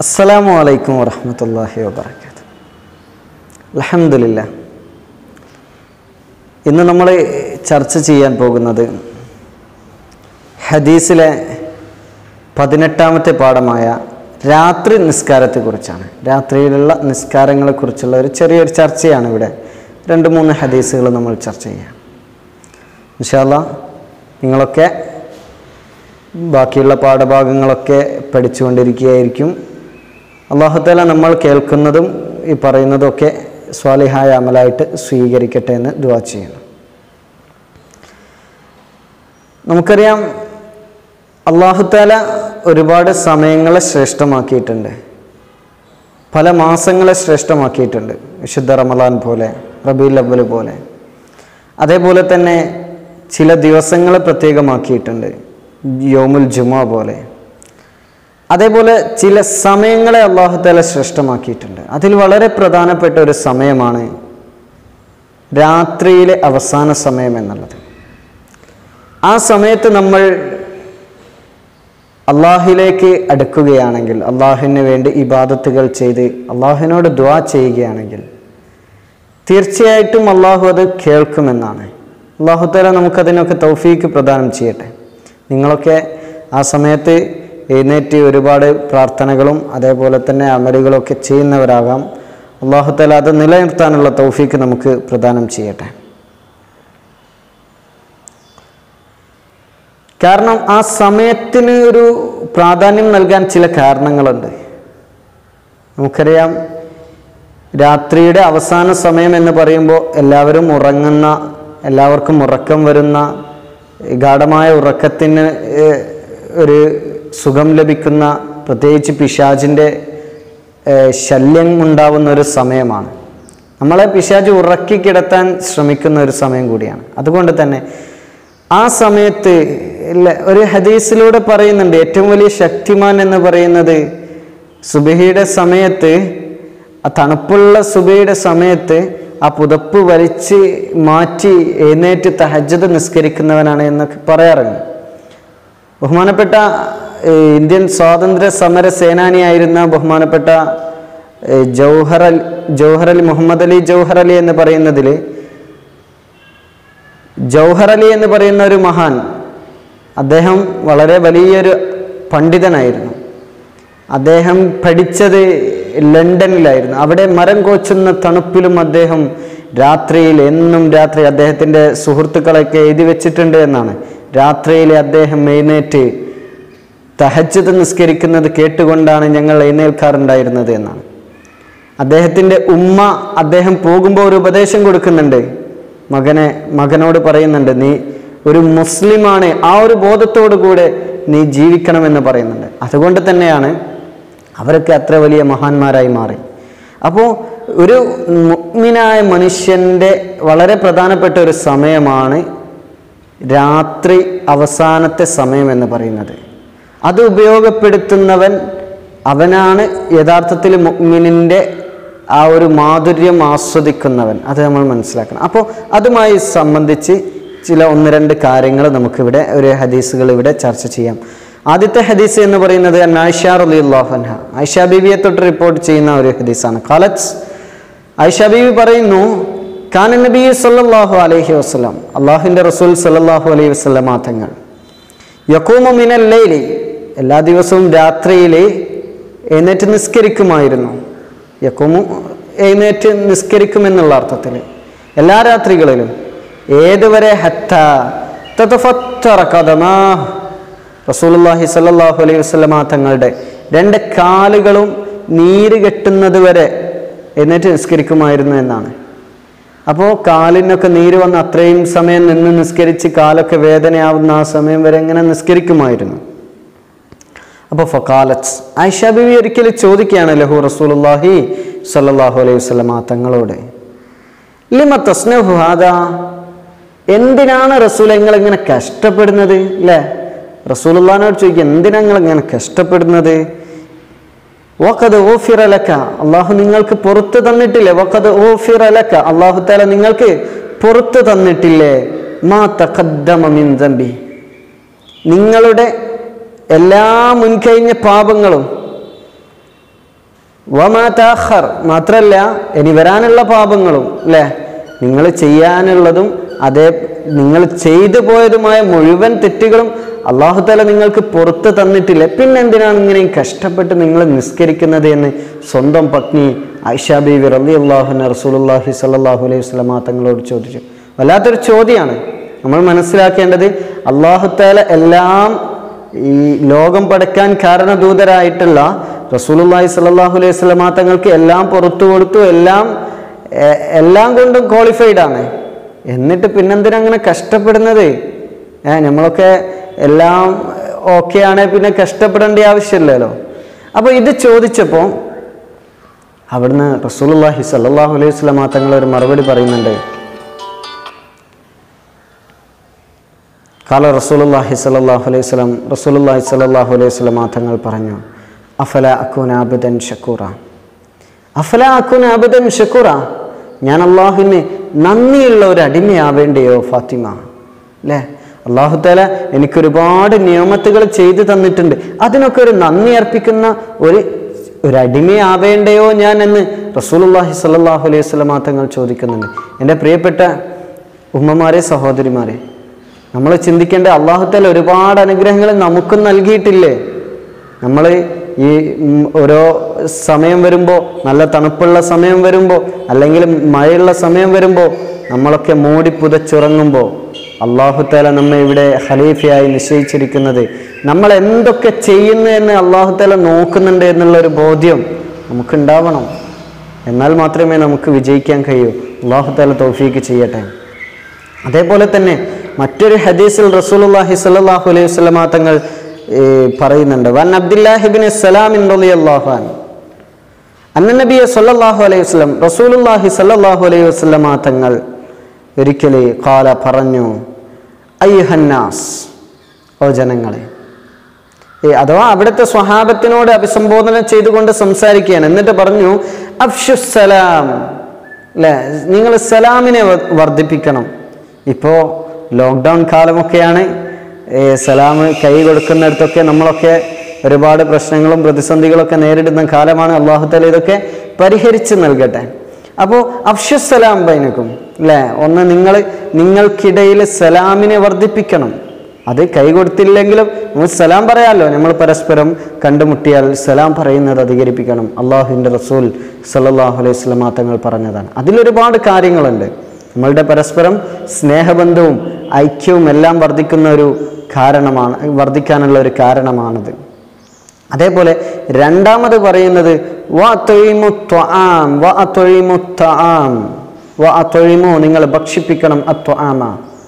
അസ്സലാമു അലൈക്കും വറഹമത്തല്ലാഹി വബർക്കാത്ത് അലഹമില്ല ഇന്ന് നമ്മൾ ചർച്ച ചെയ്യാൻ പോകുന്നത് ഹദീസിലെ പതിനെട്ടാമത്തെ പാഠമായ രാത്രി നിസ്കാരത്തെക്കുറിച്ചാണ് രാത്രിയിലുള്ള നിസ്കാരങ്ങളെക്കുറിച്ചുള്ള ഒരു ചെറിയൊരു ചർച്ചയാണ് ഇവിടെ രണ്ട് മൂന്ന് ഹദീസുകൾ നമ്മൾ ചർച്ച ചെയ്യാം ഇൻഷാല്ല നിങ്ങളൊക്കെ ബാക്കിയുള്ള പാഠഭാഗങ്ങളൊക്കെ പഠിച്ചുകൊണ്ടിരിക്കുകയായിരിക്കും അള്ളാഹുത്താല നമ്മൾ കേൾക്കുന്നതും ഈ പറയുന്നതൊക്കെ സ്വാലിഹായ അമലായിട്ട് സ്വീകരിക്കട്ടെ എന്ന് ദുവാ ചെയ്യണം നമുക്കറിയാം അള്ളാഹുത്താല ഒരുപാട് സമയങ്ങളെ ശ്രേഷ്ഠമാക്കിയിട്ടുണ്ട് പല മാസങ്ങളെ ശ്രേഷ്ഠമാക്കിയിട്ടുണ്ട് വിശുദ്ധ റമലാൻ പോലെ റബീൽ അവൽ പോലെ അതേപോലെ തന്നെ ചില ദിവസങ്ങളെ പ്രത്യേകമാക്കിയിട്ടുണ്ട് യോമുൽ ജുമ പോലെ അതേപോലെ ചില സമയങ്ങളെ അള്ളാഹുത്താല ശ്രേഷ്ഠമാക്കിയിട്ടുണ്ട് അതിൽ വളരെ പ്രധാനപ്പെട്ട ഒരു സമയമാണ് രാത്രിയിലെ അവസാന സമയം എന്നുള്ളത് ആ സമയത്ത് നമ്മൾ അള്ളാഹിലേക്ക് അടുക്കുകയാണെങ്കിൽ അള്ളാഹുവിന് വേണ്ടി ഇബാദത്തുകൾ ചെയ്ത് അള്ളാഹുവിനോട് ദ്വാ ചെയ്യുകയാണെങ്കിൽ തീർച്ചയായിട്ടും അള്ളാഹു അത് കേൾക്കുമെന്നാണ് അള്ളാഹുത്താല നമുക്കതിനൊക്കെ തൗഫീക്ക് പ്രദാനം ചെയ്യട്ടെ നിങ്ങളൊക്കെ ആ സമയത്ത് എഴുന്നേറ്റ് ഒരുപാട് പ്രാർത്ഥനകളും അതേപോലെ തന്നെ അമലുകളൊക്കെ ചെയ്യുന്നവരാകാം അള്ളാഹുത്താല അത് നിലനിർത്താനുള്ള തൗഫീക്ക് നമുക്ക് പ്രദാനം ചെയ്യട്ടെ കാരണം ആ സമയത്തിന് ഒരു പ്രാധാന്യം നൽകാൻ ചില കാരണങ്ങളുണ്ട് നമുക്കറിയാം രാത്രിയുടെ അവസാന സമയം എന്ന് പറയുമ്പോൾ എല്ലാവരും ഉറങ്ങുന്ന എല്ലാവർക്കും ഉറക്കം വരുന്ന ഗാഠമായ ഉറക്കത്തിന് ഏഹ്, ഒരു സുഖം ലഭിക്കുന്ന പ്രത്യേകിച്ച് പിശാജിൻ്റെ ഏഹ്, ശല്യം ഉണ്ടാവുന്ന ഒരു സമയമാണ് നമ്മളെ പിശാജ് ഉറക്കി കിടത്താൻ ശ്രമിക്കുന്ന ഒരു സമയം കൂടിയാണ് അതുകൊണ്ട് തന്നെ ആ സമയത്ത് ഇല്ല, ഒരു ഹദീസിലൂടെ പറയുന്നുണ്ട് ഏറ്റവും വലിയ ശക്തിമാൻ എന്ന് പറയുന്നത് സുബഹിയുടെ സമയത്ത് ആ തണുപ്പുള്ള സുബഹിയുടെ സമയത്ത് ആ പുതപ്പ് വലിച്ച് മാറ്റി എഴുന്നേറ്റ് തഹജ്ജത് നിസ്കരിക്കുന്നവനാണ് എന്നൊക്കെ പറയാറുണ്ട് ബഹുമാനപ്പെട്ട ഏഹ്, ഇന്ത്യൻ സ്വാതന്ത്ര്യ സമര സേനാനിയായിരുന്ന ബഹുമാനപ്പെട്ട ഏഹ്, ജൗഹർ അലി ജൗഹർ അലി മുഹമ്മദ് അലി ജൗഹർ അലി എന്ന് പറയുന്നതിൽ ജൗഹർ അലി എന്ന് പറയുന്ന ഒരു മഹാൻ അദ്ദേഹം വളരെ വലിയൊരു പണ്ഡിതനായിരുന്നു അദ്ദേഹം പഠിച്ചത് ലണ്ടനിലായിരുന്നു അവിടെ മരം കോച്ചുന്ന തണുപ്പിലും അദ്ദേഹം രാത്രിയിൽ എന്നും രാത്രി അദ്ദേഹത്തിൻ്റെ സുഹൃത്തുക്കളൊക്കെ എഴുതി വെച്ചിട്ടുണ്ട് എന്നാണ് രാത്രിയിൽ അദ്ദേഹം എഴുന്നേറ്റ് തഹജ്ജത് നിസ്കരിക്കുന്നത് കേട്ടുകൊണ്ടാണ് ഞങ്ങൾ എഴുന്നേൽക്കാറുണ്ടായിരുന്നത് എന്നാണ് അദ്ദേഹത്തിൻ്റെ ഉമ്മ അദ്ദേഹം പോകുമ്പോൾ ഒരു ഉപദേശം കൊടുക്കുന്നുണ്ട് മകനെ മകനോട് പറയുന്നുണ്ട് നീ ഒരു മുസ്ലിമാണ് ആ ഒരു ബോധത്തോടു കൂടെ നീ ജീവിക്കണമെന്ന് പറയുന്നുണ്ട് അതുകൊണ്ട് തന്നെയാണ് അവരൊക്കെ അത്ര വലിയ മഹാന്മാരായി മാറി അപ്പോൾ ഒരു മുഗ്മിനായ മനുഷ്യൻ്റെ വളരെ പ്രധാനപ്പെട്ട ഒരു സമയമാണ് രാത്രി അവസാനത്തെ സമയം എന്ന് പറയുന്നത് അത് ഉപയോഗപ്പെടുത്തുന്നവൻ അവനാണ് യഥാർത്ഥത്തിൽ മുഗ്മിനിൻ്റെ ആ ഒരു മാധുര്യം ആസ്വദിക്കുന്നവൻ അത് നമ്മൾ മനസ്സിലാക്കണം അപ്പോൾ അതുമായി സംബന്ധിച്ച് ചില ഒന്ന് രണ്ട് കാര്യങ്ങൾ നമുക്കിവിടെ ഒരു ഹദീസുകൾ ഇവിടെ ചർച്ച ചെയ്യാം ആദ്യത്തെ ഹദീസ് എന്ന് പറയുന്നത് ആയിഷ അലി അള്ളാഹുൻഹ ആയിഷ ബീവിയെ തൊട്ട് റിപ്പോർട്ട് ചെയ്യുന്ന ഒരു ഹദീസാണ് ഖലത്ത് ആയിഷ ബീവി പറയുന്നു കാന നബി സല്ലല്ലാഹു അലൈഹി വസല്ലം അള്ളാഹുവിൻ്റെ റസൂൽ സല്ലല്ലാഹു അലൈഹി വസല്ലമ തങ്ങൾ യക്കൂമു മിനൽ ലൈലി എല്ലാ ദിവസവും രാത്രിയിൽ എഴുന്നേറ്റ് നിസ്കരിക്കുമായിരുന്നു യക്കൂമു എഴുന്നേറ്റ് നിസ്കരിക്കുമെന്നുള്ള അർത്ഥത്തിൽ എല്ലാ രാത്രികളിലും ഏതുവരെ ഹത്ത തതഫത്തറ ഖദമാ റസൂലുള്ളാഹി സ്വല്ലല്ലാഹു അലൈഹി വസല്ലമ തങ്ങളുടെ രണ്ട് കാലുകളും നീര് കെട്ടുന്നത് വരെ എഴുന്നേറ്റ് നിസ്കരിക്കുമായിരുന്നു എന്നാണ് അപ്പോൾ കാലിനൊക്കെ നീര് വന്ന് അത്രയും സമയം നിന്ന് നിസ്കരിച്ച് കാലൊക്കെ വേദനയാവുന്ന ആ സമയം വരെ എങ്ങനെ നിസ്കരിക്കുമായിരുന്നു അപ്പോൾ ഫക്കാലത്ത് ആയിഷ ബിബി ഒരിക്കൽ ചോദിക്കുകയാണ് ലഹു റസൂലുള്ളാഹി സ്വല്ലല്ലാഹു അലൈഹി വസല്ലമ തങ്ങളോട് ലിമ തസ്നഹു ഹാദാ എന്തിനാണ് റസൂൽ നിങ്ങൾ ഇങ്ങനെ കഷ്ടപ്പെടുന്നത് അല്ലേ റസൂലുള്ളാഹിനോട് ചോദിക്കുക എന്തിനാ നിങ്ങൾ ഇങ്ങനെ കഷ്ടപ്പെടുന്നത് വഖദ് ഓഫിറലക്ക അള്ളാഹു നിങ്ങൾക്ക് പുറത്ത് തന്നിട്ടില്ലേ വഖദ് ഓഫിറലക്ക അള്ളാഹു താല നിങ്ങൾക്ക് പുറത്ത് തന്നിട്ടില്ലേ മാ തഖദ്ദമ മിൻ ദംബി നിങ്ങളുടെ എല്ലാ മുൻകഴിഞ്ഞ പാപങ്ങളും വമാ താഖർ മാത്രല്ല ഇനി വരാനുള്ള പാപങ്ങളും അല്ലേ നിങ്ങൾ ചെയ്യാനുള്ളതും അതേ നിങ്ങൾ ചെയ്തു പോയതുമായ മുഴുവൻ തെറ്റുകളും അള്ളാഹുത്താല നിങ്ങൾക്ക് പുറത്ത് തന്നിട്ടില്ല പിന്നെ എന്തിനാണ് ഇങ്ങനെ കഷ്ടപ്പെട്ട് നിങ്ങൾ നിസ്കരിക്കുന്നത് എന്ന് സ്വന്തം പത്നി ഐഷാ ബീവി റലി അള്ളാഹുന റസൂലുല്ലാഹി സല്ലാഹു അലൈഹി വസ്ലമാ തങ്ങളോട് ചോദിച്ചു വല്ലാത്തൊരു ചോദ്യമാണ് നമ്മൾ മനസ്സിലാക്കേണ്ടത് അള്ളാഹുത്താല എല്ലാം ഈ ലോകം പടക്കാൻ കാരണദൂതരായിട്ടുള്ള റസൂലുല്ലാഹി സല്ലാഹു അലൈഹി വസ്ലമാ തങ്ങൾക്ക് എല്ലാം പുറത്തു കൊടുത്തു എല്ലാം എ- എല്ലാം കൊണ്ടും ക്വാളിഫൈഡ് ആണ് എന്നിട്ട് പിന്നെന്തിനാ അങ്ങനെ കഷ്ടപ്പെടുന്നത് ഏ നമ്മളൊക്കെ എല്ലാം ഓക്കെ ആണ് പിന്നെ കഷ്ടപ്പെടേണ്ട ആവശ്യമില്ലല്ലോ അപ്പോൾ ഇത് ചോദിച്ചപ്പോൾ അവിടുന്ന് റസൂലുള്ളാഹി സല്ലല്ലാഹു അലൈഹി വസല്ലമ തങ്ങൾ ഒരു മറുപടി പറയുന്നുണ്ട് കാല റസൂലുള്ളാഹി സല്ലല്ലാഹു അലൈഹി വസല്ലം റസൂലുള്ളാഹി സല്ലല്ലാഹു അലൈഹി വസല്ലമ തങ്ങൾ പറഞ്ഞു അഫല അക്കൂന അബദൻ ഷക്കൂറ അഫല അക്കൂന അബദൻ ഷക്കൂറ ഞാൻ അള്ളാഹുവിന് നന്ദിയുള്ള ഒരു അടിമയാവേണ്ടയോ ഫാത്തിമ അല്ലേ അള്ളാഹുത്താല എനിക്ക് ഒരുപാട് നിയമത്തുകൾ ചെയ്തു തന്നിട്ടുണ്ട് അതിനൊക്കെ ഒരു നന്ദി അർപ്പിക്കുന്ന ഒരു ഒരു അടിമയാവേണ്ടയോ ഞാൻ എന്ന് റസൂലുള്ളാഹി സ്വല്ലല്ലാഹു അലൈഹി വസല്ലമ തങ്ങൾ ചോദിക്കുന്നുണ്ട് എൻ്റെ പ്രിയപ്പെട്ട ഉമ്മമാരെ സഹോദരിമാരെ നമ്മൾ ചിന്തിക്കേണ്ട അള്ളാഹുത്താല ഒരുപാട് അനുഗ്രഹങ്ങൾ നമുക്കും നൽകിയിട്ടില്ലേ നമ്മൾ ഈ ഉം, ഓരോ സമയം വരുമ്പോൾ നല്ല തണുപ്പുള്ള സമയം വരുമ്പോൾ അല്ലെങ്കിൽ മഴയുള്ള സമയം വരുമ്പോൾ നമ്മളൊക്കെ മൂടി പുതച്ചുറങ്ങുമ്പോൾ അള്ളാഹുത്താല നമ്മെ ഇവിടെ ഖലീഫയായി നിശ്ചയിച്ചിരിക്കുന്നത് നമ്മൾ എന്തൊക്കെ ചെയ്യുന്നു എന്ന് അള്ളാഹുത്താല നോക്കുന്നുണ്ട് എന്നുള്ള ഒരു ബോധ്യം നമുക്കുണ്ടാവണം എന്നാൽ മാത്രമേ നമുക്ക് വിജയിക്കാൻ കഴിയൂ അള്ളാഹുത്താല തൗഫീക്ക് ചെയ്യട്ടെ അതേപോലെ തന്നെ മറ്റൊരു ഹദീസിൽ റസൂലുള്ളാഹി സ്വല്ലല്ലാഹു അലൈഹി വസല്ലമ തങ്ങൾ ഏ, പറയുന്നുണ്ട് വൻ അബ്ദുല്ലാഹിബിൻ സലാമിൻ റളിയല്ലാഹു അൻ അന്ന നബിയെ സല്ലല്ലാഹു അലൈഹി വസല്ലം റസൂലുള്ളാഹി സല്ലല്ലാഹു അലൈഹി വസല്ലമ തങ്ങൾ ഒരിക്കലേ കാല പറഞ്ഞു അയ്യുഹന്നാസ് ഓ ജനങ്ങളെ ഏ, അഥവാ അവിടുത്തെ സ്വഹാബത്തിനോട് അഭിസംബോധന ചെയ്തുകൊണ്ട് സംസാരിക്കുകയാണ് എന്നിട്ട് പറഞ്ഞു അഫ്ഷുസലാം അല്ലേ നിങ്ങൾ സലാമിനെ വ- വർദ്ധിപ്പിക്കണം ഇപ്പോൾ ലോക്ക്ഡൗൺ കാലമൊക്കെയാണ് ഏ, സലാം കൈ കൊടുക്കുന്നിടത്തൊക്കെ നമ്മളൊക്കെ ഒരുപാട് പ്രശ്നങ്ങളും പ്രതിസന്ധികളൊക്കെ നേരിടുന്ന കാലമാണ് അള്ളാഹുത്തല ഇതൊക്കെ പരിഹരിച്ച് നൽകട്ടെ അപ്പോൾ അഫ്ഷുസലാം ബൈനക്കും അല്ലേ ഒന്ന് നിങ്ങൾ നിങ്ങൾക്കിടയിൽ സലാമിനെ വർദ്ധിപ്പിക്കണം അത് കൈ കൊടുത്തില്ലെങ്കിലും നമ്മൾ സലാം പറയാമല്ലോ നമ്മൾ പരസ്പരം കണ്ടുമുട്ടിയാൽ സലാം പറയുന്നത് അധികരിപ്പിക്കണം അള്ളാഹുവിൻ്റെ റസൂൽ സല്ലല്ലാഹു അലൈഹി വസല്ലമ തങ്ങൾ പറഞ്ഞതാണ് അതിലൊരുപാട് കാര്യങ്ങളുണ്ട് നമ്മളുടെ പരസ്പരം സ്നേഹബന്ധവും ഐക്യവും എല്ലാം വർദ്ധിക്കുന്ന ഒരു കാരണമാണ് വർദ്ധിക്കാനുള്ള ഒരു കാരണമാണത് അതേപോലെ രണ്ടാമത് പറയുന്നത് വഅത്ഇമു ത്വആം, വഅത്ഇമു ത്വആം. വഅത്ഇമു, നിങ്ങൾ ഭക്ഷിപ്പിക്കണം അത്വആമ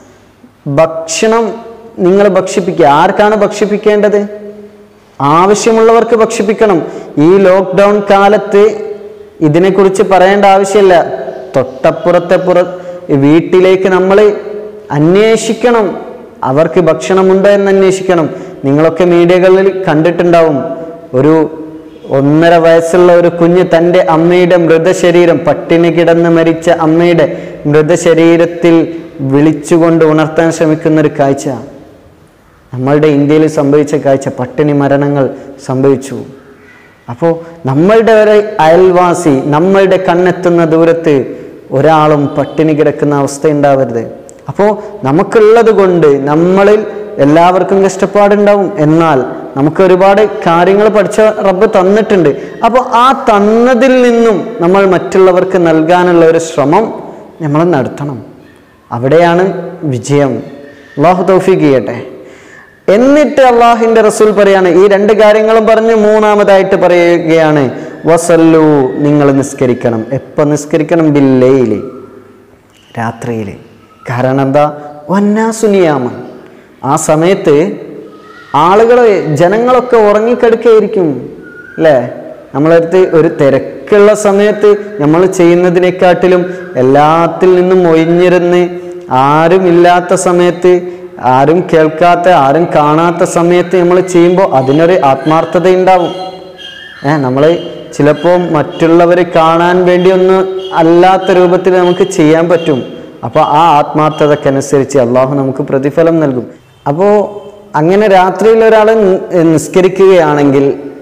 ഭക്ഷണം നിങ്ങൾ ഭക്ഷിപ്പിക്കുക ആർക്കാണ് ഭക്ഷിപ്പിക്കേണ്ടത് ആവശ്യമുള്ളവർക്ക് ഭക്ഷിപ്പിക്കണം ഈ ലോക്ക്ഡൗൺ കാലത്ത് ഇതിനെക്കുറിച്ച് പറയേണ്ട ആവശ്യമില്ല തൊട്ടപ്പുറത്തെ പുറ വീട്ടിലേക്ക് നമ്മൾ അന്വേഷിക്കണം അവർക്ക് ഭക്ഷണമുണ്ടോ എന്ന് അന്വേഷിക്കണം നിങ്ങളൊക്കെ മീഡിയകളിൽ കണ്ടിട്ടുണ്ടാവും ഒരു ഒന്നര വയസ്സുള്ള ഒരു കുഞ്ഞ് തൻ്റെ അമ്മയുടെ മൃതശരീരം പട്ടിണി കിടന്ന് മരിച്ച അമ്മയുടെ മൃതശരീരത്തിൽ വിളിച്ചുകൊണ്ട് ഉണർത്താൻ ശ്രമിക്കുന്ന ഒരു കാഴ്ച നമ്മളുടെ ഇന്ത്യയിൽ സംഭവിച്ച കാഴ്ച പട്ടിണി മരണങ്ങൾ സംഭവിച്ചു അപ്പോൾ നമ്മളുടെ ഒരു അയൽവാസി നമ്മളുടെ കണ്ണെത്തുന്ന ദൂരത്ത് ഒരാളും പട്ടിണി കിടക്കുന്ന അവസ്ഥ ഉണ്ടാവരുത് അപ്പോൾ നമുക്കുള്ളത് കൊണ്ട് നമ്മളിൽ എല്ലാവർക്കും കഷ്ടപ്പാടുണ്ടാവും എന്നാൽ നമുക്ക് ഒരുപാട് കാര്യങ്ങൾ പഠിച്ച റബ്ബ് തന്നിട്ടുണ്ട് അപ്പോൾ ആ തന്നതിൽ നിന്നും നമ്മൾ മറ്റുള്ളവർക്ക് നൽകാനുള്ള ഒരു ശ്രമം നമ്മൾ നടത്തണം അവിടെയാണ് വിജയം അള്ളാഹു തൗഫീഖ് ചെയ്യട്ടെ എന്നിട്ട് അള്ളാഹിന്റെ റസൂൽ പറയാണ് ഈ രണ്ട് കാര്യങ്ങളും പറഞ്ഞ് മൂന്നാമതായിട്ട് പറയുകയാണ് വസല്ലു നിങ്ങൾ നിസ്കരിക്കണം എപ്പോൾ നിസ്കരിക്കണം ബില്ലയില് രാത്രിയിൽ കാരണം എന്താ വന്നാസുനിയാമൻ ആ സമയത്ത് ആളുകൾ ജനങ്ങളൊക്കെ ഉറങ്ങിക്കെടുക്കുകയായിരിക്കും അല്ലേ നമ്മളടുത്ത് ഒരു തിരക്കുള്ള സമയത്ത് നമ്മൾ ചെയ്യുന്നതിനെക്കാട്ടിലും എല്ലാത്തിൽ നിന്നും ഒഴിഞ്ഞിരുന്ന് ആരും ഇല്ലാത്ത സമയത്ത് ആരും കേൾക്കാത്ത ആരും കാണാത്ത സമയത്ത് നമ്മൾ ചെയ്യുമ്പോൾ അതിനൊരു ആത്മാർത്ഥത ഉണ്ടാവും ഏ നമ്മൾ ചിലപ്പോൾ മറ്റുള്ളവർ കാണാൻ വേണ്ടി ഒന്ന് അല്ലാത്ത രൂപത്തിൽ നമുക്ക് ചെയ്യാൻ പറ്റും അപ്പോൾ ആ ആത്മാർത്ഥതക്കനുസരിച്ച് അള്ളാഹു നമുക്ക് പ്രതിഫലം നൽകും അപ്പോൾ അങ്ങനെ രാത്രിയിൽ ഒരാൾ നിസ്കരിക്കുകയാണെങ്കിൽ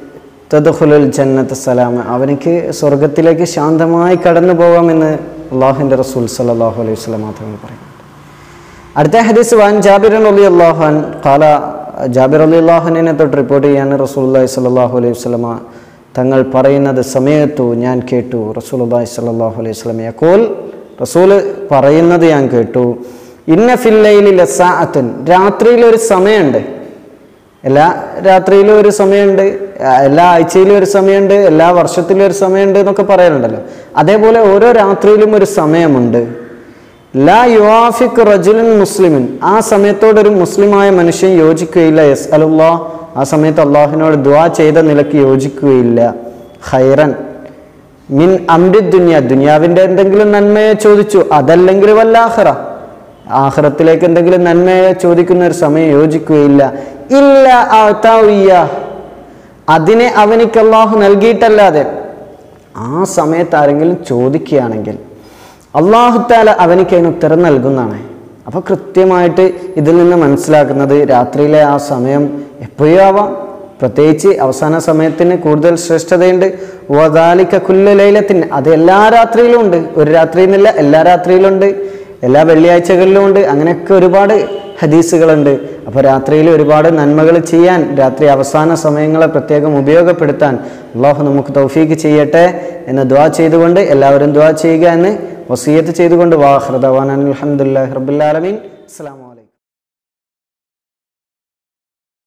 തദ്ഖുലുൽ ജന്നത്ത് സലാം അവനിക്ക് സ്വർഗത്തിലേക്ക് ശാന്തമായി കടന്നു പോകാമെന്ന് അള്ളാഹുവിൻ്റെ റസൂൽ സല്ലല്ലാഹു അലൈഹി വസല്ലം മാത്രമേ പറയുന്നുണ്ട് അടുത്ത ഹദീസ് വാൻ ജാബിർ അലി അള്ളാഹുൻ കാല ജാബിർ അലി അള്ളാഹുനെ തൊട്ട് റിപ്പോർട്ട് ചെയ്യാൻ റസൂലുള്ളാഹി സ്വല്ലല്ലാഹു അലൈഹി വസല്ലമ തങ്ങൾ പറയുന്നത് സമയത്തു ഞാൻ കേട്ടു റസൂലുള്ളാഹി സ്വല്ലല്ലാഹു അലൈഹി വസല്ലമ യഖൂൽ റസൂൽ പറയുന്നത് ഞാൻ കേട്ടു ഇന്ന ഫില്ലൈലി ലസാഅത്തുൻ രാത്രിയിൽ ഒരു സമയമുണ്ട് എല്ലാ രാത്രിയിലും ഒരു സമയമുണ്ട് ആ, എല്ലാ ആഴ്ചയിലും ഒരു സമയമുണ്ട് എല്ലാ വർഷത്തിലും ഒരു സമയമുണ്ട് എന്നൊക്കെ പറയാറുണ്ടല്ലോ അതേപോലെ ഓരോ രാത്രിയിലും ഒരു സമയമുണ്ട് ലാ യുവാഫിക് റജുലൻ മുസ്ലിമിൻ ആ സമയത്തോട് ഒരു മുസ്ലിമായ മനുഷ്യൻ യോജിക്കുകയില്ല യെസ് അലുല്ലാ ആ സമയത്ത് അള്ളാഹുവിനോട് ദ്വാ ചെയ്ത നിലയ്ക്ക് യോജിക്കുകയില്ല ഖൈറൻ മിൻ അമ്രി ദുനിയ ദുനിയാവിൻ്റെ എന്തെങ്കിലും നന്മയെ ചോദിച്ചു അതല്ലെങ്കിൽ വല്ലാഹറ ആഹ്റത്തിലേക്ക് എന്തെങ്കിലും നന്മയെ ചോദിക്കുന്ന ഒരു സമയം യോജിക്കുകയില്ല ഇല്ല ആത്താവിയ അതിനെ അവനിക്ക് അള്ളാഹു നൽകിയിട്ടല്ലാതെ ആ സമയത്ത് ആരെങ്കിലും ചോദിക്കുകയാണെങ്കിൽ അള്ളാഹുത്താല അവനിക്ക് അതിന് ഉത്തരം നൽകുന്നതാണ് അപ്പോൾ കൃത്യമായിട്ട് ഇതിൽ നിന്ന് മനസ്സിലാക്കുന്നത് രാത്രിയിലെ ആ സമയം എപ്പോഴും ആവാം പ്രത്യേകിച്ച് അവസാന സമയത്തിന് കൂടുതൽ ശ്രേഷ്ഠതയുണ്ട് വദാലിക്ക കുല്ല ലൈലത്തിന് അത് എല്ലാ രാത്രിയിലും ഉണ്ട് ഒരു രാത്രി എന്നില്ല എല്ലാ രാത്രിയിലും ഉണ്ട് എല്ലാ വെള്ളിയാഴ്ചകളിലും ഉണ്ട് അങ്ങനെയൊക്കെ ഒരുപാട് ഹദീസുകളുണ്ട് അപ്പോൾ രാത്രിയിൽ ഒരുപാട് നന്മകൾ ചെയ്യാൻ രാത്രി അവസാന സമയങ്ങളെ പ്രത്യേകം ഉപയോഗപ്പെടുത്താൻ അള്ളാഹു നമുക്ക് തൗഫീക്ക് ചെയ്യട്ടെ എന്ന് ദ്വാ ചെയ്തുകൊണ്ട് എല്ലാവരും ദ്വാ ചെയ്യുക എന്ന് വസീയത്ത് ചെയ്തുകൊണ്ട് വാഹൃദവാൻ അലഹമുല്ലാ റബുല്ലാലമീൻ അസ്സാം